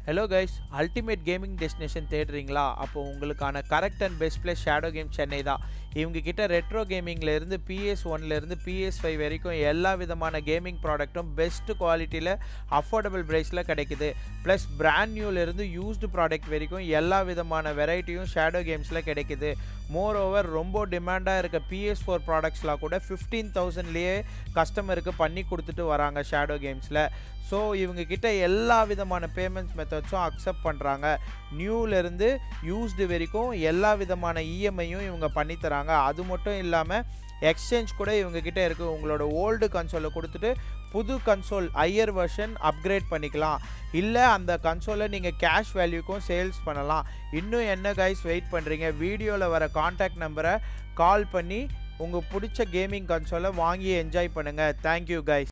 hello guys ultimate gaming destination தேடுறீங்களா அப்போ உங்களுக்கான correct and best place Shadow Game Chennai தான் இவங்க கிட்ட ரெட்ரோ கேமிங்ல இருந்து பிஎஸ் ஒன்ல இருந்து பிஎஸ் ஃபைவ் வரைக்கும் எல்லா விதமான கேமிங் ப்ராடக்ட்டும் பெஸ்ட் குவாலிட்டியில் அஃபோர்டபுள் ப்ரைஸில் கிடைக்குது ப்ளஸ் பிராண்ட் நியூல இருந்து யூஸ்டு ப்ராடக்ட் வரைக்கும் எல்லா விதமான வெரைட்டியும் ஷேடோ கேம்ஸில் கிடைக்குது மோர் ஓவர் ரொம்ப டிமாண்டாக இருக்க பிஎஸ் ஃபோர் ப்ராடக்ட்ஸ்லாம் கூட ஃபிஃப்டீன் தௌசண்ட்லேயே கஸ்டமருக்கு பண்ணி கொடுத்துட்டு வராங்க ஷேடோ கேம்ஸில் ஸோ இவங்க கிட்ட எல்லா விதமான பேமெண்ட்ஸ் மெத்தட்ஸும் அக்செப்ட் பண்ணுறாங்க நியூலேருந்து யூஸ்டு வரைக்கும் எல்லா விதமான இஎம்ஐயும் இவங்க பண்ணித்தராங்க அது மட்டும் இல்லாமல் எக்ஸ்சேஞ்ச் கூட இவங்க கிட்ட இருக்குது உங்களோட ஓல்டு கன்சோலை கொடுத்துட்டு புது கன்சோல் ஹையர் வெர்ஷன் அப்கிரேட் பண்ணிக்கலாம் இல்லை அந்த கன்சோலை நீங்கள் கேஷ் வேல்யூக்கும் சேல்ஸ் பண்ணலாம் இன்னும் என்ன கைஸ் வெயிட் பண்ணுறீங்க வீடியோவில் வர காண்டாக்ட் நம்பரை கால் பண்ணி உங்கள் பிடிச்ச கேமிங் கன்சோலை வாங்கி என்ஜாய் பண்ணுங்கள் தேங்க்யூ கைஸ்